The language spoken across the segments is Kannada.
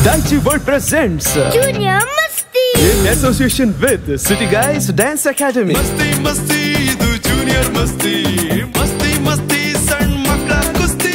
Daichi World presents Junior Masti. in association with City Guys Dance Academy. ಮಸ್ತಿ ಮಸ್ತಿ ಇದು ಜೂನಿಯರ್ ಮಸ್ತಿ ಮಸ್ತಿ ಮಸ್ತಿ ಸಣ್ಣ ಮಕ್ಕಳ ಕುಸ್ತಿ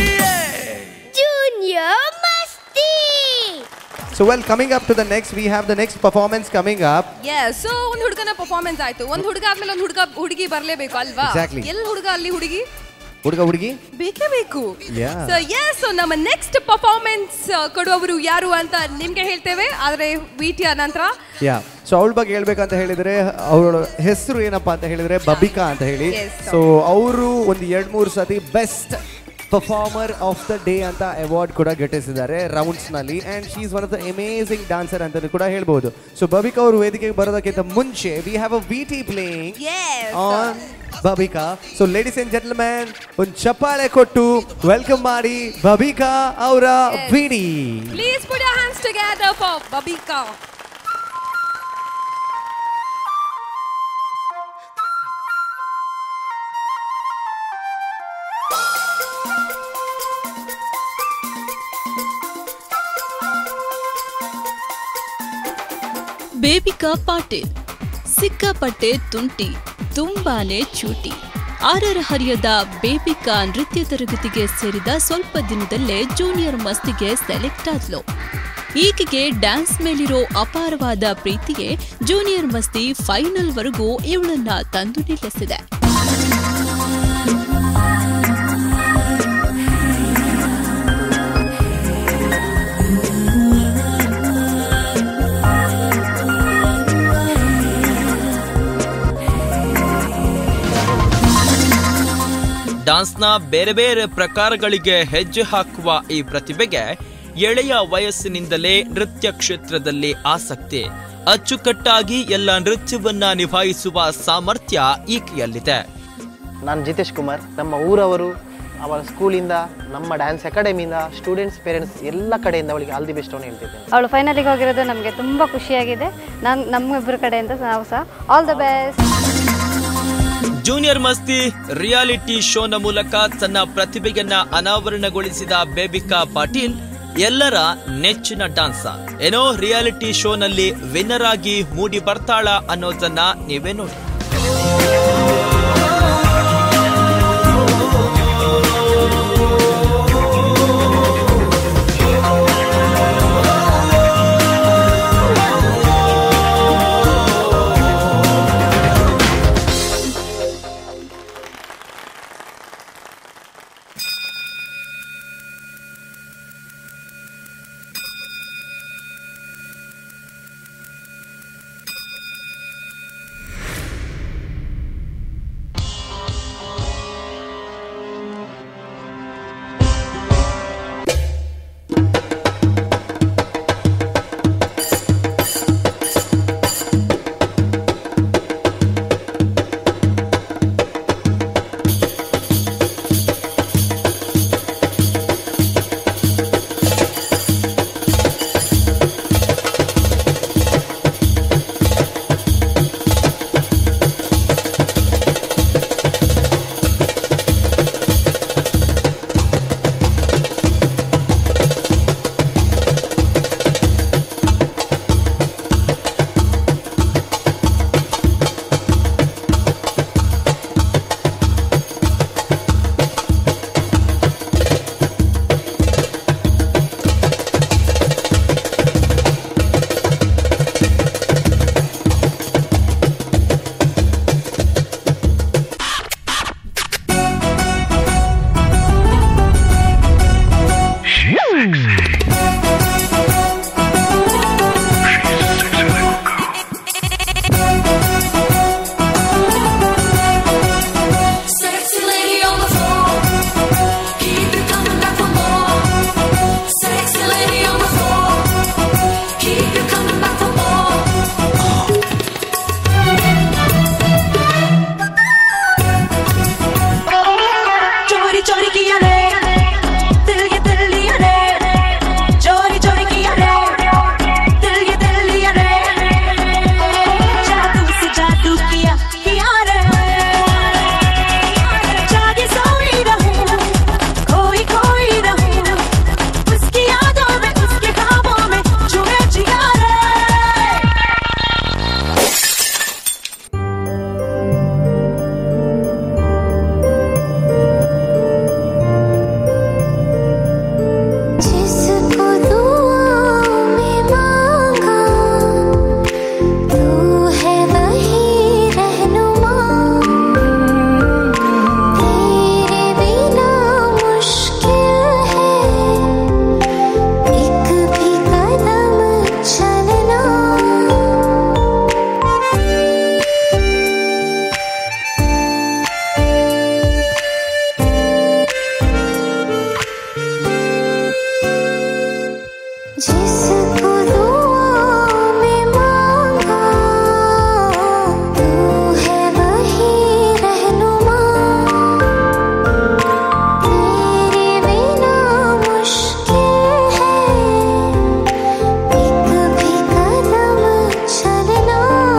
Junior Masti. So well, coming up to the next, we have the next performance coming up. Yes so ಒಂದು ಹುಡುಗನ ಪರ್ಫಾರ್ಮೆನ್ಸ್ ಆಯ್ತು ಒಂದು ಹುಡುಗ ಆದ್ಮೇಲೆ ಒಂದು ಹುಡುಗ ಹುಡುಗಿ ಬರಲೇಬೇಕು ಅಲ್ವಾ Exactly. ಎಲ್ಲಿ ಹುಡುಗ ಅಲ್ಲಿ ಹುಡುಗಿ ಹುಡುಗ ಹುಡುಗಿ ಬೇಕೇ ಬೇಕು Yeah. ಸೊ ಎಸ್ ಸೊ ನಮ್ಮ ನೆಕ್ಸ್ಟ್ ಪರ್ಫಾರ್ಮೆನ್ಸ್ ಕೊಡುವವರು ಯಾರು ಅಂತ ನಿಮ್ಗೆ ಹೇಳ್ತೇವೆ ಆದ್ರೆ ವಿಟಿಯ ನಂತರ ಯಾ ಸೊ ಅವಳ ಬಗ್ಗೆ ಹೇಳ್ಬೇಕಂತ ಹೇಳಿದ್ರೆ ಅವಳ ಹೆಸರು ಏನಪ್ಪಾ ಅಂತ ಹೇಳಿದ್ರೆ ಬಬಿಕಾ ಅಂತ ಹೇಳಿ Yes. ಸೊ ಅವರು ಒಂದು ಎರಡ್ ಮೂರು ಸತಿ best performer of the day ಅಂತ ಅವಾರ್ಡ್ ಕೂಡ ಗಿಟ್ಟಿಸಿದ್ದಾರೆ ರೌಂಡ್ಸ್ ನಲ್ಲಿ and she is one of the amazing dancer ಅಂತ ಕೂಡ ಹೇಳ್ಬೋದು ಸೊ ಬಬಿಕಾ ಅವರು ವೇದಿಕೆಗೆ ಬರೋದಕ್ಕಿಂತ ಮುಂಚೆ we have a VT playing yes on Babika so ladies and gentleman ಒಂದು ಚಪ್ಪಾಳೆ ಕೊಟ್ಟು ವೆಲ್ಕಮ್ ಮಾಡಿ ಬಬಿಕಾ ಅವರ ವಿಡಿ please put your hands together for Babika Babika Patil ಸಿಕ್ಕಾಪಟ್ಟೆ ತುಂಟಿ ತುಂಬಾನೇ ಚೂಟಿ ಆರರ ಹರಿಯದ ಬೇಬಿಕಾ ನೃತ್ಯ ತರಗತಿಗೆ ಸೇರಿದ ಸ್ವಲ್ಪ ದಿನದಲ್ಲೇ ಜೂನಿಯರ್ ಮಸ್ತಿಗೆ ಸೆಲೆಕ್ಟ್ ಆದ್ಲು ಈಕೆಗೆ ಡ್ಯಾನ್ಸ್ ಮೇಲಿರೋ ಅಪಾರವಾದ ಪ್ರೀತಿಗೆ ಜೂನಿಯರ್ ಮಸ್ತಿ ಫೈನಲ್ ವರೆಗೂ ಇವಳನ್ನ ತಂದು ನಿಲ್ಲಿಸಿದೆ ಡಾನ್ಸ್ನ ಬೇರೆ ಬೇರೆ ಪ್ರಕಾರಗಳಿಗೆ ಹೆಜ್ಜೆ ಹಾಕುವ ಈ ಪ್ರತಿಭೆಗೆ ಎಳೆಯ ವಯಸ್ಸಿನಿಂದಲೇ ನೃತ್ಯ ಕ್ಷೇತ್ರದಲ್ಲಿ ಆಸಕ್ತಿ ಅಚ್ಚುಕಟ್ಟಾಗಿ ಎಲ್ಲ ನೃತ್ಯವನ್ನ ನಿಭಾಯಿಸುವ ಸಾಮರ್ಥ್ಯ ಈಕೆಯಲ್ಲಿದೆ ನಾನು ಜಿತೇಶ್ ಕುಮಾರ್ ನಮ್ಮ ಊರವರು ಅವಳ ಸ್ಕೂಲಿಂದ ನಮ್ಮ ಡ್ಯಾನ್ಸ್ ಅಕಾಡೆಮಿಯಿಂದ ಸ್ಟೂಡೆಂಟ್ಸ್ ಪೇರೆಂಟ್ಸ್ ಎಲ್ಲ ಕಡೆಯಿಂದ ಅವಳಿಗೆ ಆಲ್ ದಿ ಬೆಸ್ಟ್ ಅವನು ಹೇಳ್ತಿದ್ದೇನೆ ಅವಳು ಫೈನಲಿಗೆ ಹೋಗಿರೋದು ನಮಗೆ ತುಂಬ ಖುಷಿಯಾಗಿದೆ ನಾನು ನಮ್ಮಿಬ್ಬರ ಕಡೆಯಿಂದ ನಾವು ಸಹ all the best junior Masti reality ಶೋನ ಮೂಲಕ ತನ್ನ ಪ್ರತಿಭೆಯನ್ನ ಅನಾವರಣಗೊಳಿಸಿದ ಬೇಬಿಕಾ ಪಾಟೀಲ್ ಎಲ್ಲರ ನೆಚ್ಚಿನ ಡಾನ್ಸರ್ ಏನೋ ರಿಯಾಲಿಟಿ ಶೋನಲ್ಲಿ ವಿನ್ನರ್ ಆಗಿ ಮೂಡಿ ಬರ್ತಾಳ ಅನ್ನೋದನ್ನ ನೀವೇ ನೋಡಿ जिसको दुआओं में मांगा तू है वही रहनुमा तेरे बिना मुश्किल है एक भी कदम चलना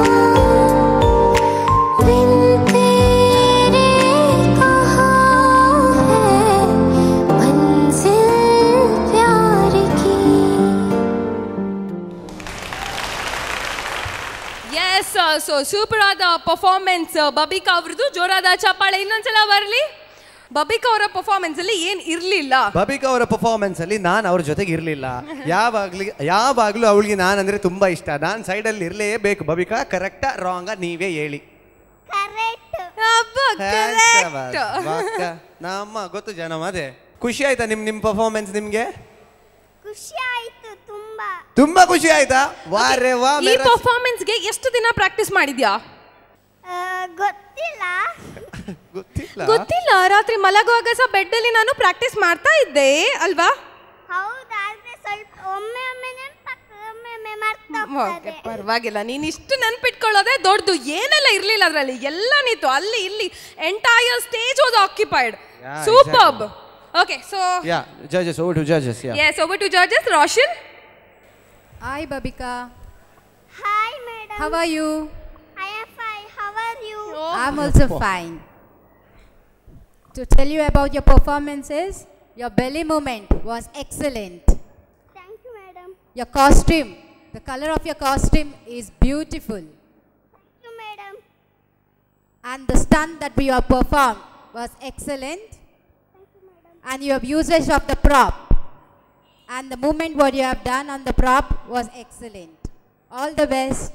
बिन तेरे कहाँ है मंजिल प्यार की ಎಸ್ ಸೊ ಸೂಪರ್ ಆದ ಪರ್ಫಾರ್ಮೆನ್ಸ್ ಬಬಿಕಾ ಅವ್ರದ್ದು ಜೋರಾದ ಚಪ್ಪಾಳೆ ಇನ್ನೊಂದ್ಸಲ ಬರಲಿ ಬಬಿಕಾ ಅವರ ಪರ್ಫಾರ್ಮೆನ್ಸ್ ಅಲ್ಲಿ ಏನ್ ಇರ್ಲಿಲ್ಲ ಬಬಿಕಾ ಅವರ ಪರ್ಫಾರ್ಮೆನ್ಸ್ ಅಲ್ಲಿ ನಾನು ಅವ್ರ ಜೊತೆಗೆ ಇರಲಿಲ್ಲ ಯಾವಾಗ್ಲಿ ಯಾವಾಗಲೂ ಅವಳಿಗೆ ನಾನು ಅಂದ್ರೆ ತುಂಬಾ ಇಷ್ಟ ನಾನು ಸೈಡಲ್ಲಿ ಇರಲೇಬೇಕು ಬಬಿಕಾ ಕರೆಕ್ಟಾ ರಾಂಗ ನೀವೇ ಹೇಳಿ ಕರೆಕ್ಟ್ ವಾಕ್ಕ. ನಮ್ಮ ಗೊತ್ತು ಜನ ಅದೇ ಖುಷಿ ಆಯ್ತಾ ನಿಮ್ ನಿಮ್ ಪರ್ಫಾರ್ಮೆನ್ಸ್ ನಿಮ್ಗೆ ಖುಷಿ ಆಯ್ತು ತುಂಬಾ ತುಂಬಾ ಖುಷಿ ಆಯ್ತಾ ವಾರೆ ವಾ ಈ ಮೇರಾ- ಪರ್ಫಾರ್ಮೆನ್ಸ್ಗೆ ಎಷ್ಟು ದಿನ ಪ್ರಾಕ್ಟೀಸ್ ಮಾಡಿದ್ಯಾ ಆ, ಗೊತ್ತಿಲ್ಲ ಗೊತ್ತಿಲ್ಲ ಗೊತ್ತಿಲ್ಲ ರಾತ್ರಿ ಮಲಗುವಾಗ ಸಹ ಬೆಡ್ ಅಲ್ಲಿ ನಾನು ಪ್ರಾಕ್ಟೀಸ್ ಮಾಡ್ತಾ ಇದ್ದೆ ಅಲ್ವಾ ಹೌದಾದ್ರೆ ಸ್ವಲ್ಪ ಒಮ್ಮೆ ಒಮ್ಮೆ ನೆನಪಾಗ್ತದೆ ಒಮ್ಮೆ ಒಮ್ಮೆ ಮರ್ತಾ ಓಕೆ ಪರವಾಗಿಲ್ಲ ನೀನ್ ಇಷ್ಟು ನೆನ್ಪಿಟ್ಕೊಳ್ಳೋದೇ ದೊಡ್ಡದು ಏನೆಲ್ಲ ಇರ್ಲಿಲ್ಲ ಅದ್ರಲ್ಲಿ ಎಲ್ಲ ನೀತು ಅಲ್ಲಿ ಇಲ್ಲಿ entire stage was occupied Yeah, superb okay so yeah ಜಜಸ್ over to ಜಜಸ್ yeah yes over to judges Roshan Hi, Babika. Hi madam How are you? I am fine how are you I'm also fine. To tell you about your performances, your belly movement was excellent. Thank you madam Your costume, the color of your costume is beautiful. Thank you madam And the stunt that we have performed was excellent. And your usage of the prop and the movement what you have done on the prop was excellent. All the best.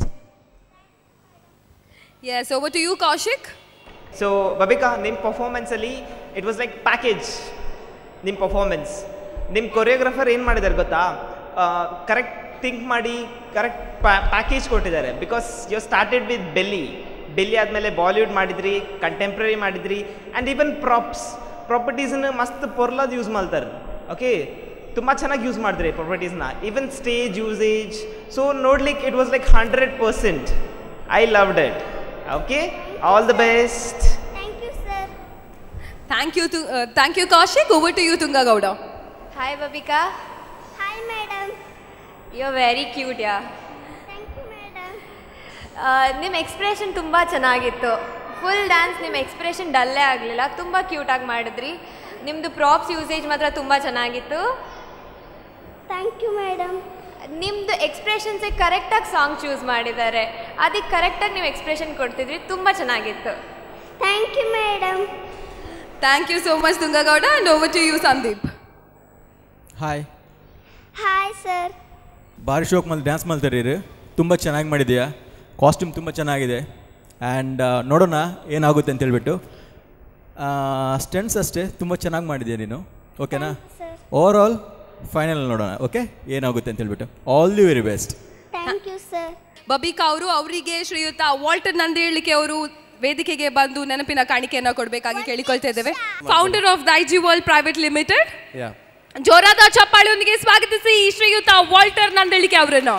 Yes over to you Kaushik so Babika ನಿಮ್ಮ ಪರ್ಫಾರ್ಮೆನ್ಸಲ್ಲಿ ಇಟ್ ವಾಸ್ ಲೈಕ್ ಪ್ಯಾಕೇಜ್ ನಿಮ್ಮ ಪರ್ಫಾರ್ಮೆನ್ಸ್ ನಿಮ್ಮ ಕೊರಿಯೋಗ್ರಾಫರ್ ಏನು ಮಾಡಿದ್ದಾರೆ ಗೊತ್ತಾ ಕರೆಕ್ಟ್ ಥಿಂಕ್ ಮಾಡಿ ಕರೆಕ್ಟ್ ಪ್ಯಾಕೇಜ್ ಕೊಟ್ಟಿದ್ದಾರೆ because you started with belly belly ಆದಮೇಲೆ ಬಾಲಿವುಡ್ ಮಾಡಿದ್ರಿ ಕಂಟೆಂಪ್ರರಿ ಮಾಡಿದ್ರಿ ಆ್ಯಂಡ್ ಈವನ್ ಪ್ರಾಪ್ಸ್ ಪ್ರಾಪರ್ಟೀಸನ್ನ ಮಸ್ತ್ ಪೊರ್ಲಾದ್ ಯೂಸ್ ಮಾಡ್ತಾರೆ ಓಕೆ ತುಂಬ ಚೆನ್ನಾಗಿ ಯೂಸ್ ಮಾಡಿದ್ರಿ ಪ್ರಾಪರ್ಟೀಸ್ನ ಈವನ್ ಸ್ಟೇಜ್ ಯೂಸೇಜ್ ಸೊ ನೋಡ್ಲಿಕ್ಕೆ it was like hundred percent I loved it okay all the best thank you sir thank you thank you Kaushik over to you Tungagowda Hi Babika, hi madam you're very cute yeah. Thank you madam ನಿಮ್ಮ ಎಕ್ಸ್ಪ್ರೆಷನ್ ತುಂಬ ಚೆನ್ನಾಗಿತ್ತು ಫುಲ್ ಡ್ಯಾನ್ಸ್ ನಿಮ್ಮ ಎಕ್ಸ್ಪ್ರೆಷನ್ ಡಲ್ಲೇ ಆಗಲಿಲ್ಲ ತುಂಬ ಕ್ಯೂಟಾಗಿ ಮಾಡಿದ್ರಿ ನಿಮ್ಮದು ಪ್ರಾಪ್ಸ್ ಯೂಸೇಜ್ ಮಾತ್ರ ತುಂಬ ಚೆನ್ನಾಗಿತ್ತು ಥ್ಯಾಂಕ್ ಯು ಮೇಡಮ್ ನಿಮ್ಮದು ಎಕ್ಸ್ಪ್ರೆಷನ್ಸಿಗೆ ಕರೆಕ್ಟಾಗಿ ಸಾಂಗ್ ಚೂಸ್ ಮಾಡಿದ್ದಾರೆ ಅದಕ್ಕೆ ಕರೆಕ್ಟಾಗಿ ನೀವು ಎಕ್ಸ್ಪ್ರೆಷನ್ ಕೊಡ್ತಿದ್ರಿ ತುಂಬ ಚೆನ್ನಾಗಿತ್ತು thank you madam thank you so much Tungagowda and over to you Sandeep hi hi sir ಭಾರಿ ಶೋಕ್ ಮೇಲೆ ಡ್ಯಾನ್ಸ್ ಮಾಡ್ತಾರೀರಿ ತುಂಬ ಚೆನ್ನಾಗಿ ಮಾಡಿದೆಯಾ ಕಾಸ್ಟ್ಯೂಮ್ ತುಂಬ ಚೆನ್ನಾಗಿದೆ ಆ್ಯಂಡ್ ನೋಡೋಣ ಏನಾಗುತ್ತೆ ಅಂತ ಹೇಳ್ಬಿಟ್ಟು ಸ್ಟೆಂಟ್ಸ್ ಅಷ್ಟೇ ತುಂಬ ಚೆನ್ನಾಗಿ ಮಾಡಿದ್ಯಾ ನೀನು ಓಕೆನಾ ಓವರ್ ಆಲ್ ಫೈನಲ್ ನೋಡೋಣ ಓಕೆ ಏನಾಗುತ್ತೆ ಅಂತ ಹೇಳ್ಬಿಟ್ಟು all the very best thank you sir Babika ಅವರು ಅವರಿಗೆ ಶ್ರೀಯುತ ವಾಲ್ಟರ್ ನಂದೇಳಿಕೆ ಅವರು ವೇದಿಕೆಗೆ ಬಂದು ನೆನಪಿನ ಕಾಣಿಕೆಯನ್ನ ಕೊಡಬೇಕಾಗಿ ಕೇಳಿಕೊಳ್ತಾ ಇದ್ದೇವೆ founder of Daijiworld private limited yeah ಜೋರಾದ ಚಪ್ಪಾಳೆಯೊಂದಿಗೆ ಸ್ವಾಗತಿಸಿ ಶ್ರೀಯುತ ವಾಲ್ಟರ್ ನಂದೇಳಿಕೆ ಅವರನ್ನು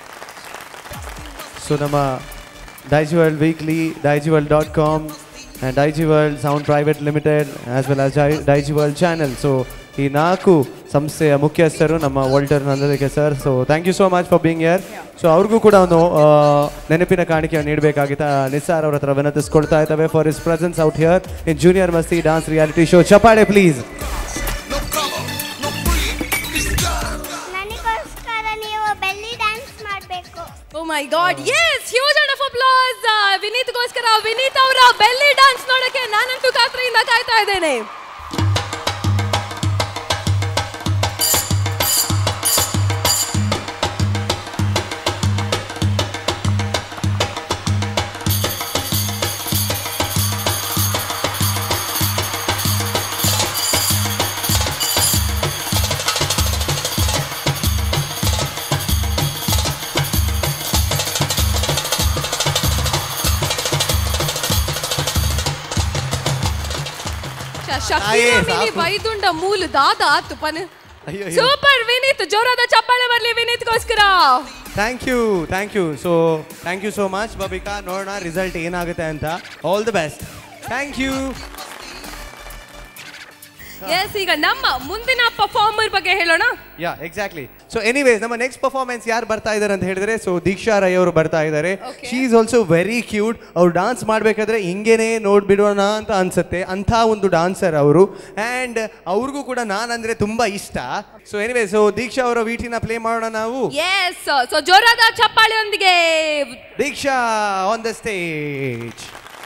ಸೊ ನಮ್ಮ Daijiworld weekly Daijiworld dot com and Daijiworld sound private limited as well as Daijiworld channel so ಈ ನಾಲ್ಕು ಸಂಸ್ಥೆಯ ಮುಖ್ಯಸ್ಥರು ನಮ್ಮ Walter Nandalike sir so thank you so much for being here so ಅವ್ರಿಗೂ ಕೂಡ ಒಂದು ಆ, ನೆನಪಿನ ಕಾಣಿಕೆಯನ್ನು ನೀಡಬೇಕಾಗಿತ್ತ ನಿಸ್ಸಾರ್ ಅವ್ರ ಹತ್ರ ವಿನಂತಿಸ್ಕೊಳ್ತಾ ಇದ್ದಾವೆ for his presence out here in junior Masti dance reality show ಚಪಾಳೆ ಪ್ಲೀಸ್ ನನಗೋಸ್ಕರ ನೀವು ಬೆಲ್ಲಿ ಡ್ಯಾನ್ಸ್ ಮಾಡಬೇಕು oh my god yes huge and of applause ವಿನೀತ್ಗೋಸ್ಕರ ವಿನೀತ್ ಅವರ ಬೆಲ್ಲಿ ಡ್ಯಾನ್ಸ್ ನೋಡಕ್ಕೆ ನಾನಂತೂ ಕಾತ್ರೆಯಿಂದ ಕಾಯ್ತಾ ಇದ್ದೇನೆ ಶಕ್ತಿಯ ಮಿಲಿ ವೈದುಂಡ ಮೂಲ ದಾದ ತುಪನ್ ಅಯ್ಯೋ, ಅಯ್ಯೋ. ಸೂಪರ್ ವಿನೀತ್ ಜೋರಾದ ಚಪ್ಪಾಳೆ ಬರ್ಲಿ Vineeth thank you thank you so thank you so much Babika ನೋಡೋಣ ರಿಸಲ್ಟ್ ಏನಾಗುತ್ತೆ ಅಂತ all the best thank you yes ಈಗ ನಮ್ಮ ಮುಂದಿನ ಪರ್ಫಾರ್ಮರ್ ಬಗ್ಗೆ ಹೇಳೋಣ ಯಾ ಎಕ್ಸಾಕ್ಟ್ಲಿ ಸೊ ಎನಿವೇಸ್ ನಮ್ಮ ನೆಕ್ಸ್ಟ್ ಪರ್ಫಾರ್ಮೆನ್ಸ್ ಯಾರು ಬರ್ತಾ ಇದ್ದಾರೆ ಅಂತ ಹೇಳಿದ್ರೆ ಸೊ ದೀಕ್ಷಾ ರೈ ಅವರು ಬರ್ತಾ ಇದ್ದಾರೆ she is also very cute ಅವ್ರು ಡಾನ್ಸ್ ಮಾಡಬೇಕಾದ್ರೆ ಹಿಂಗೇನೆ ನೋಡ್ಬಿಡೋಣ ಅಂತ ಅನ್ಸುತ್ತೆ ಅಂಥ ಒಂದು ಡಾನ್ಸರ್ ಅವರು ಆ್ಯಂಡ್ ಅವ್ರಿಗೂ ಕೂಡ ನಾನಂದ್ರೆ ತುಂಬಾ ಇಷ್ಟ ಸೊ ಎನಿವೇ ಸೊ ದೀಕ್ಷಾ ಅವರ ವೀಟಿನ ಪ್ಲೇ ಮಾಡೋಣ ನಾವು ಎಸ್ ಸೊ ಜೋರಾದ ಚಪ್ಪಾಳೆಯೊಂದಿಗೆ ದೀಕ್ಷಾ ಆನ್ ದ ಸ್ಟೇಜ್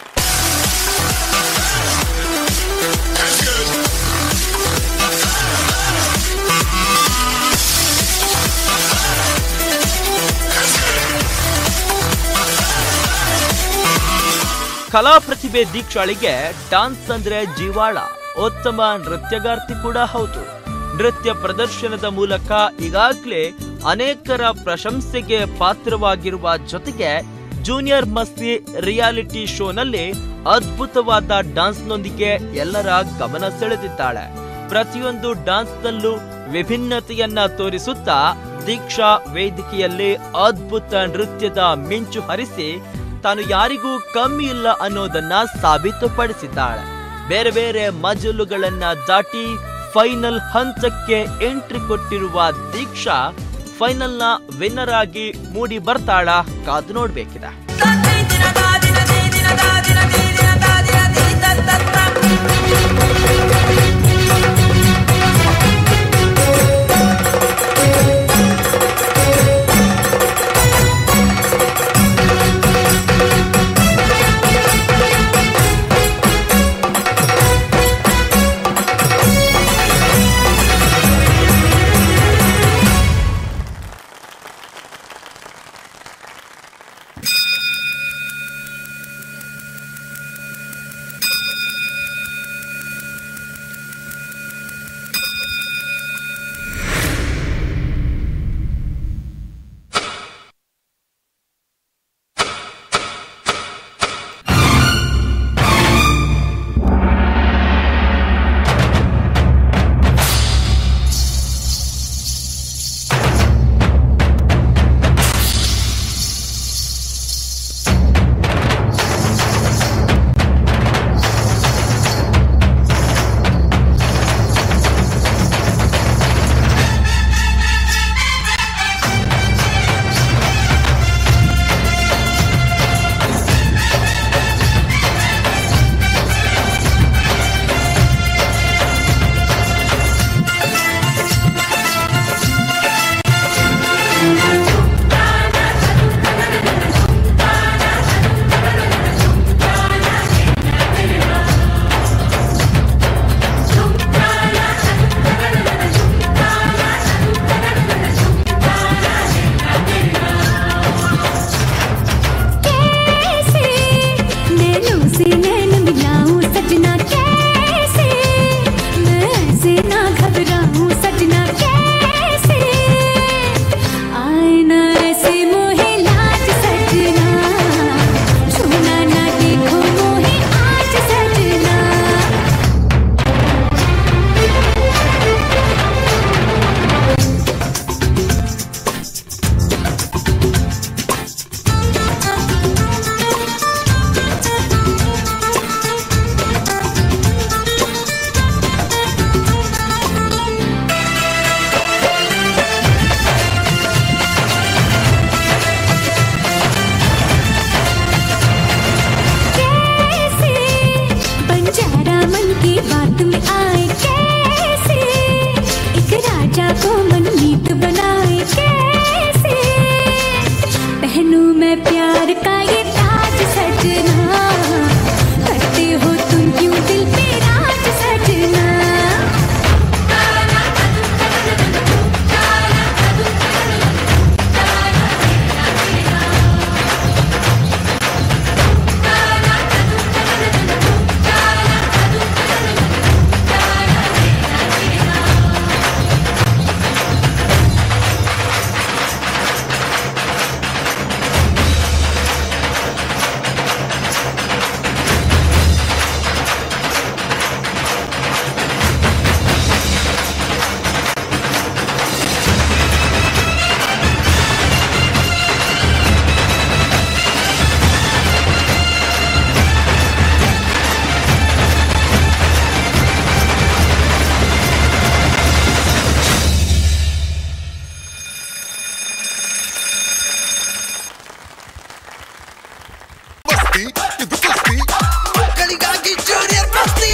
ಕಲಾ ಪ್ರತಿಭೆ ದೀಕ್ಷಾಳಿಗೆ ಡಾನ್ಸ್ ಅಂದ್ರೆ ಜೀವಾಳ ಉತ್ತಮ ನೃತ್ಯಗಾರ್ತಿ ಕೂಡ ಹೌದು ನೃತ್ಯ ಪ್ರದರ್ಶನದ ಮೂಲಕ ಈಗಾಗಲೇ ಅನೇಕರ ಪ್ರಶಂಸೆಗೆ ಪಾತ್ರವಾಗಿರುವ ಜೊತೆಗೆ ಜೂನಿಯರ್ ಮಸ್ತಿ ರಿಯಾಲಿಟಿ ಶೋನಲ್ಲಿ ಅದ್ಭುತವಾದ ಡಾನ್ಸ್ನೊಂದಿಗೆ ಎಲ್ಲರ ಗಮನ ಸೆಳೆದಿದ್ದಾಳೆ ಪ್ರತಿಯೊಂದು ಡಾನ್ಸ್ನಲ್ಲೂ ವಿಭಿನ್ನತೆಯನ್ನ ತೋರಿಸುತ್ತಾ ದೀಕ್ಷಾ ವೇದಿಕೆಯಲ್ಲಿ ಅದ್ಭುತ ನೃತ್ಯದ ಮಿಂಚು ಹರಿಸಿ ತಾನು ಯಾರಿಗೂ ಕಮ್ಮಿ ಇಲ್ಲ ಅನ್ನೋದನ್ನ ಸಾಬೀತುಪಡಿಸಿದ್ದಾಳೆ ಬೇರೆ ಬೇರೆ ಮಜಲುಗಳನ್ನ ದಾಟಿ ಫೈನಲ್ ಹಂತಕ್ಕೆ ಎಂಟ್ರಿ ಕೊಟ್ಟಿರುವ ದೀಕ್ಷಾ ಫೈನಲ್ನ ವಿನ್ನರ್ ಆಗಿ ಮೂಡಿ ಬರ್ತಾಳ ಕಾದು ನೋಡ್ಬೇಕಿದೆ ಮಸ್ತಿ ಇದು ಕುಸ್ತಿ ಮಕ್ಕಳಿಗಾಗಿ junior Masti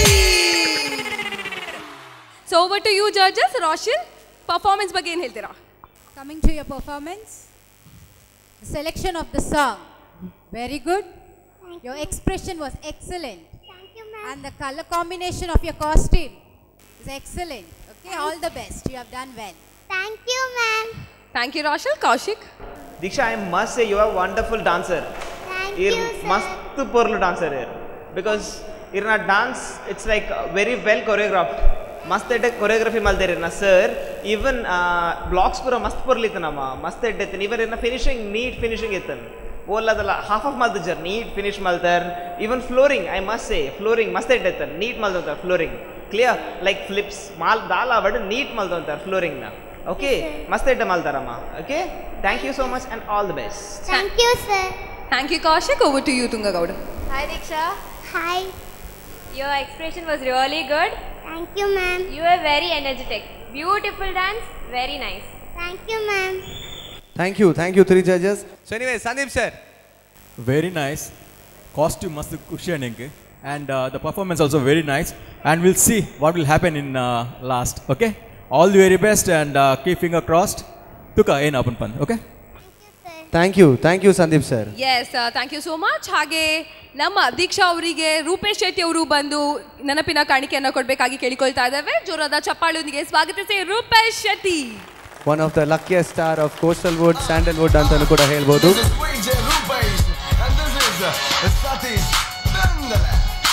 so over to you judges Roshan performance ಬಗ್ಗೆ ಏನು ಹೇಳ್ತೀರಾ Coming to your performance, the selection of the song, very good. Your expression was excellent. And the color combination of your costume is excellent. Okay, all the best. You have done well. Thank you, ma'am. Thank you Roshan Kaushik Diksha I must say you are wonderful dancer ಇರ್ ಮಸ್ತ್ ಪೊರ್ಲು ಡಾನ್ಸರ್ ಇರ್ ಬಿಕಾಸ್ ಇರ್ನ dance it's like very well choreographed ಮಸ್ತ್ ಎಡ್ಡೆ ಕೊರಿಯೋಗ್ರಫಿ ಮಲ್ದೇರಿ ನಾ ಸರ್ ಈವನ್ ಬ್ಲಾಕ್ಸ್ ಪೂರ ಮಸ್ತ್ ಪೊರ್ಲಿತ್ತನಮ್ಮ ಮಸ್ತ್ ಎಡ್ಡೆತ್ತನ್ ಇವನ್ ಇರ್ನ ಫಿನಿಶಿಂಗ್ ನೀಟ್ ಫಿನಿಶಿಂಗ್ ಇತ್ತನ್ ಓಲ್ಲದಲ್ಲ ಹಾಫ್ ಆಫ್ ಮಲ್ದಜರ್ ನೀಟ್ ಫಿನಿಶ್ ಮಲ್ತರ್ even flooring I must say flooring ಮಸ್ತ್ ಎಡ್ಡೆತ್ತನ್ ನೀಟ್ ಮಲ್ದಂತಾರೆ ಫ್ಲೋರಿಂಗ್ ಕ್ಲಿಯರ್ ಲೈಕ್ ಫ್ಲಿಪ್ಸ್ ಮಾಲ್ ದಾಲ್ ಅವಡ್ ನೀಟ್ ಮಲ್ದಂತಾರೆ ಫ್ಲೋರಿಂಗ್ನ ಓಕೆ ಮಸ್ತ್ ಎಡ್ಡೆ ಮಲ್ತಾರಮ್ಮ okay thank you so much and all the best Thank you, sir. Thank you Kaushik over to you Tungagowda Hi Diksha. Hi. Your expression was really good. Thank you, ma'am. You were very energetic. Beautiful dance. Very nice. Thank you, ma'am. Thank you thank you three judges so anyway Sandeep sir very nice costume ಮಸ್ತ್ ಖುಷಿ ನನಗೆ and the performance also very nice and will see what will happen in last okay all the very best and keep finger crossed ತುಕ ಏನು ಅಪನ್ ಪನ್ okay thank you thank you Sandeep sir yes thank you so much ಹಾಗೆ ನಮ್ಮ ದೀಕ್ಷಾ ಅವರಿಗೆ ರೂಪೇಶ್ ಶೆಟ್ಟಿ ಅವರು ಬಂದು ನೆನಪಿನ ಕಾಣಿಕೆಯನ್ನು ಕೊಡಬೇಕಾಗಿ ಕೇಳಿಕೊಳ್ತಾ ಇದ್ದೇವೆ ಜೋರಾದ ಚಪ್ಪಾಳೊಂದಿಗೆ ಸ್ವಾಗತಿಸಿ Rupesh Shetty one of the luckiest star of coastal wood Sandalwood ಅಂತಲೂ ಕೂಡ ಹೇಳ್ಬೋದು VJ Rupesh and this is uh, Satish Nandala.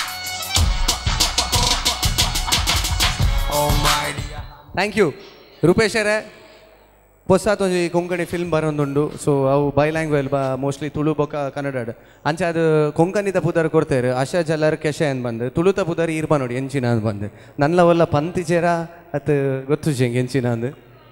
Oh my dear. Thank you ರೂಪೇಶರೇ ಹೊಸತ್ ಒಂಜಿ ಕೊಂಕಣಿ ಫಿಲ್ಮ್ ಬರೋದುಂಡು ಸೊ ಅವು ಬೈ ಲ್ಯಾಂಗ್ವೇಜ್ ಬಾ ಮೋಸ್ಟ್ಲಿ ತುಳು ಬೊಕ ಕನ್ನಡ ಅಂಚ ಅದು ಕೊಂಕಣಿದ ಪುದರ್ ಕೊಡ್ತೇರು ಅಶ ಜಲರ್ ಕೆಶೆ ಅಂತ ಬಂದು ತುಳುತ ಪುದರ್ ಇರ್ಬ ನೋಡಿ ಎಂಚಿನ ಅಂತ ಬಂದು ನನ್ನ ಒಲ್ಲ ಪಂತಿಚೇರ ಅತ್ ಗೊತ್ತು ಜಂಗ್ ಎಂಚಿನ ಅಂದು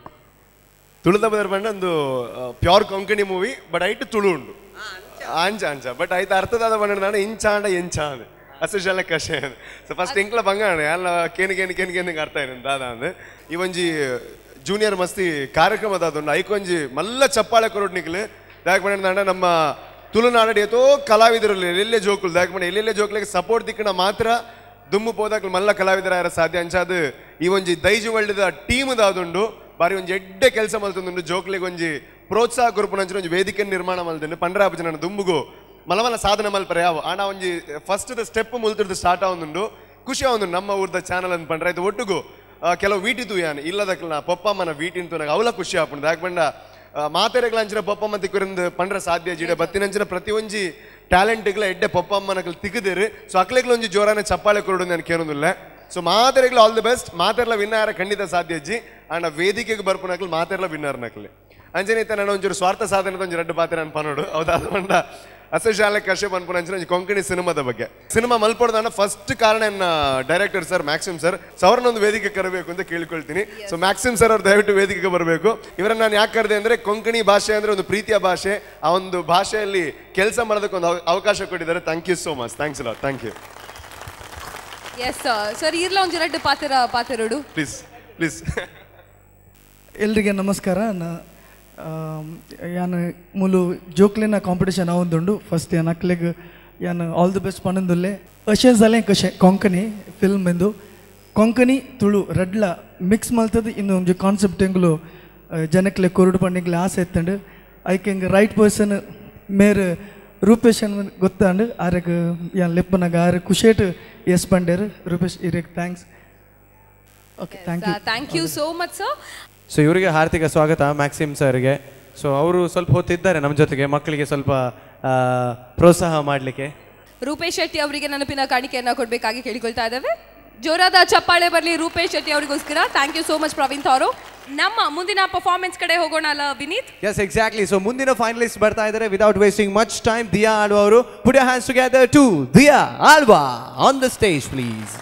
ತುಳುದ ಬದರ್ ಬಂಡ ಒಂದು ಪ್ಯೂರ್ ಕೊಂಕಣಿ ಮೂವಿ ಬಟ್ ಐಟ್ ತುಳು ಉಂಡು ಆಂಚ ಆಂಚ ಬಟ್ ಐತ ಅರ್ಥದಾದ ಬಂಡ ನಾನು ಇಂಚಾಂಡ ಎಂಚಾಂದ್ ಅಸುಶಾಲ ಕಷೆ ಸೊ ಫಸ್ಟ್ ಎಂಕ್ಲ ಬಂಗಾಣ ಎಲ್ಲ ಕೇನಿ ಕೇನಿ ಕೇನಿ ಕೇನಿ ಅರ್ಥ ಏನು ದಾದ ಅಂದ್ ಈ ಒಂಜಿ ಜೂನಿಯರ್ ಮಸ್ತಿ ಕಾರ್ಯಕ್ರಮದ ಅದೊಂದು ಐಕೊಂಜಿ ಮಲ್ಲ ಚಪ್ಪಾಳೆ ಕೊರೋಡ್ ನಿಕ್ಲು ದಾಕ್ ಬಂಡ ನಮ್ಮ ತುಳುನಾಡಡಿ ಎತ್ತೋ ಕಲಾವಿದರು ಎಲ್ಲೆಲ್ಲೇ ಜೋಕುಲು ದಾಕ್ ಬಂಡ ಎಲ್ಲೆಲ್ಲೇ ಜೋಕ್ಲಿಗೆ ಸಪೋರ್ಟ್ ದಿಕ್ಕಣ ಮಾತ್ರ ದುಮ್ಮು ಪೋದಾಕ್ಲು ಮಲ್ಲ ಕಲಾವಿದರ ಸಾಧ್ಯ ಅಂಚಾದು ಈ ಒಂಜಿ ದೈಜು ವರ್ಲ್ಡ್ ಟೀಮ್ ದಾದುಂಡು ಬಾರಿ ಒಂಜಿ ಎಡ್ಡೆ ಕೆಲಸ ಮಲ್ತುಂಡು ಜೋಕ್ಲಿಗೆ ಒಂಜಿ ಪ್ರೋತ್ಸಾಹ ಕೊರ್ಪುನಂಚಿನ ಒಂಜಿ ವೇದಿಕೆ ನಿರ್ಮಾಣ ಮಲ್ತುಂಡು ಪಂಡ್ರಾಪು ಜನ ದುಂಬುಗು ಮಲಮಲ ಸಾಧನೆ ಮಲ್ಪರೆ ಯಾವ ಆಣ ಒಂಜಿ ಫಸ್ಟ್ ಸ್ಟೆಪ್ ಮುಲ್ತಿರ್ದು ಸ್ಟಾರ್ಟ್ ಆವೊಂದುಂಡು ಖುಷಿ ಆವೊಂದು ನಮ್ಮ ಊರ್ದ ಚಾನಲ್ ಅಂತ ಪಂಡ್ರೆ ಆಯ್ತು ಒಟ್ಟುಗು ಆ, ಕೆಲವು ವೀಟಿತು ಯಾನ್ ಇಲ್ಲದಕ್ಲ ಪೊಪ್ಪಮ್ಮನ ವೀಟಿಂತು ನಂಗೆ ಅವಲ ಖುಷಿ ಆಪುಂಡು ಯಾಕೆ ಬಂಡ ಮಾತೆರೆಗಳ ಅಂಚಿನ ಪೊಪ್ಪಮ್ಮ ತಿಕ್ಕುರಿಂದ ಪಂಡ್ರ ಸಾಧ್ಯ ಜಿಡೆ ಬತ್ತಿನಂಚಿನ ಪ್ರತಿ ಒಂಜಿ ಟ್ಯಾಲೆಂಟ್ಗಳ ಎಡ್ಡೆ ಪೊಪ್ಪಮ್ಮನಕಲ್ ತಿಕ್ಕದಿರು ಸೊ ಅಕ್ಲೆಗ್ಲ ಒಂಜಿ ಜೋರಾನೆ ಚಪ್ಪಾಳೆ ಕೊರಡು ನಾನು ಕೇಳೋದಿಲ್ಲ ಸೊ ಮಾತೆರೆಗಳ ಆಲ್ ದಿ ಬೆಸ್ಟ್ ಮಾತೆರ್ಲ ವಿನ್ನರ್ ಖಂಡಿತ ಸಾಧ್ಯ ಅಜ್ಜಿ ಆಂಡ ವೇದಿಕೆಗೆ ಬರ್ಪುನಕಲ್ ಮಾತೆರ್ಲ ವಿನ್ನರ್ ನಕಲಿ ಅಂಜನೈತೆ ನಾನು ಒಂಚೂರು ಸ್ವಾರ್ಥ ಸಾಧನೆ ಒಂಜಿ ರಡ್ಡು ಪಾತ್ರ ನಾನು ಪನೋಡು ಹೌದಾದ ಮಂಡ ಅಸಶಾಲೆ ಕಶ್ಯಪ್ ಅನ್ಪುನ ಅಂಚಿನ ಒಂಜಿ ಕೊಂಕಣಿ ಸಿನಿಮಾದ ಬಗ್ಗೆ ಸಿನಿಮಾ ಮಲ್ಪಡ್ದಾನ ಫಸ್ಟ್ ಕಾರಣ ಎನ್ನ director sir Maxim sir so ಅವ್ರನ್ನೊಂದು ವೇದಿಕೆ ಕರಬೇಕು ಅಂತ ಕೇಳ್ಕೊಳ್ತೀನಿ ಸೊ ಮ್ಯಾಕ್ಸಿಮ್ ಸರ್ ಅವ್ರು ದಯವಿಟ್ಟು ವೇದಿಕೆಗೆ ಬರಬೇಕು ಇವರನ್ನ ನಾನು ಯಾಕೆ ಕರೆದೆ ಅಂದ್ರೆ ಕೊಂಕಣಿ ಭಾಷೆ ಅಂದ್ರೆ ಒಂದು ಪ್ರೀತಿಯ ಭಾಷೆ ಆ ಒಂದು ಭಾಷೆಯಲ್ಲಿ ಕೆಲಸ ಮಾಡೋದಕ್ಕೆ ಒಂದು ಅವ- ಅವಕಾಶ ಕೊಟ್ಟಿದ್ದಾರೆ thank you so much thanks lot thank you yes sir ಇರ್ಲ ಒಂಜಿ ಎರಡು ಪಾತ್ರ ಪಾತೆರಡು ಪ್ಲೀಸ್ ಪ್ಲೀಸ್ ಎಲ್ರಿಗೆ ನಮಸ್ಕಾರ ನಾ ಯಾನು ಮುಲು ಜೋಕ್ಲೆನ ಕಾಂಪಿಟೇಷನ್ ಆವೊಂದುಂಡು ಫಸ್ಟ್ ಯಾನ್ ಅಕ್ಲೆಗ್ ಯಾನ್ ಆಲ್ ದಿ ಬೆಸ್ಟ್ ಪನೊಂದುಲ್ಲೆ ಅಶೆ ಜಲೆ ಕಷೆ ಕೊಂಕಣಿ ಫಿಲ್ಮ್ ಎಂದು ಕೊಂಕಣಿ ತುಳು ರಡ್ಲ ಮಿಕ್ಸ್ ಮಲ್ತದ ಇನ್ನು ಒಂಜಿ ಕಾನ್ಸೆಪ್ಟ್ ಎಂಗ್ಲು ಜನಕ್ಲೆ ಕೊರಡು ಪಂಡಿಗ್ಲೆ ಆಸೆ ಎತ್ತಂಡು ಐಕೆ ಹೆಂಗೆ ರೈಟ್ ಪರ್ಸನ್ ಮೇರ್ ರೂಪೇಶ್ ಅನ್ ಗೊತ್ತಾಂಡು ಆರೆಗ್ ಯಾನ್ ಲೆಪ್ಪನಾಗ ಆರೆ ಖುಷೇಟ್ ಎಸ್ ಪಂಡೇರು ರೂಪೇಶ್ ಇರೆಗ್ thanks okay thank you thank you so much sir so ಇವರಿಗೆ ಹಾರ್ದಿಕ ಸ್ವಾಗತ ಮ್ಯಾಕ್ಸಿಮ್ ಸರ್ಗೆ ಸೊ ಅವರು ಸ್ವಲ್ಪ ಹೊತ್ತಿದ್ದಾರೆ ನಮ್ಮ ಜೊತೆಗೆ ಮಕ್ಕಳಿಗೆ ಸ್ವಲ್ಪ ಆ, ಪ್ರೋತ್ಸಾಹ ಮಾಡಲಿಕ್ಕೆ ರೂಪೇಶ್ ಶೆಟ್ಟಿ ಅವರಿಗೆ ನೆನಪಿನ ಕಾಣಿಕೆಯನ್ನು ಕೊಡಬೇಕಾಗಿ ಕೇಳಿಕೊಳ್ತಾ ಇದ್ದೇವೆ ಜೋರಾದ ಚಪ್ಪಾಳೆ ಬರಲಿ ರೂಪೇಶ್ ಶೆಟ್ಟಿ ಅವರಿಗೋಸ್ಕರ thank you so much Praveen ತಾರು ನಮ್ಮ ಮುಂದಿನ ಪರ್ಫಾರ್ಮೆನ್ಸ್ ಕಡೆ ಹೋಗೋಣ ಅಲ್ಲ ವಿನೀತ್ ಎಸ್ ಎಕ್ಸಾಕ್ಟ್ಲಿ ಸೊ ಮುಂದಿನ ಫೈನಲಿಸ್ಟ್ ಬರ್ತಾ ಇದ್ದಾರೆ without wasting much time Diya Alva ಅವರು put your hands together to Diya Alva on the stage please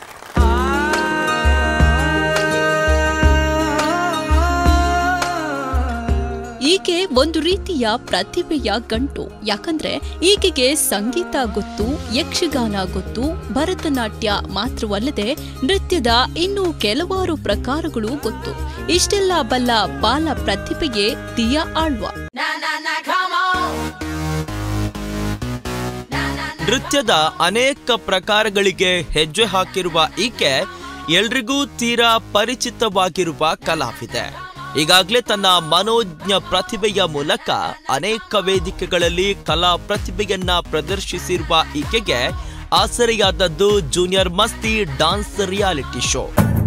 ಈಕೆ ಒಂದು ರೀತಿಯ ಪ್ರತಿಭೆಯ ಗಂಟು ಯಾಕಂದ್ರೆ ಈಕೆಗೆ ಸಂಗೀತ ಗೊತ್ತು ಯಕ್ಷಗಾನ ಗೊತ್ತು ಭರತನಾಟ್ಯ ಮಾತ್ರವಲ್ಲದೆ ನೃತ್ಯದ ಇನ್ನೂ ಕೆಲವಾರು ಪ್ರಕಾರಗಳು ಗೊತ್ತು ಇಷ್ಟೆಲ್ಲ ಬಲ್ಲ ಬಾಲ ಪ್ರತಿಭೆಯೇ ದಿಯಾ ಆಳ್ವಾ ನೃತ್ಯದ ಅನೇಕ ಪ್ರಕಾರಗಳಿಗೆ ಹೆಜ್ಜೆ ಹಾಕಿರುವ ಈಕೆ ಎಲ್ರಿಗೂ ತೀರಾ ಪರಿಚಿತವಾಗಿರುವ ಕಲಾವಿದೆ ಈಗಾಗಲೇ ತನ್ನ ಮನೋಜ್ಞ ಪ್ರತಿಭೆಯ ಮೂಲಕ ಅನೇಕ ವೇದಿಕೆಗಳಲ್ಲಿ ಕಲಾ ಪ್ರತಿಭೆಯನ್ನ ಪ್ರದರ್ಶಿಸಿರುವ ಈಕೆಗೆ ಆಸರೆಯಾದದ್ದು junior Masti dance reality show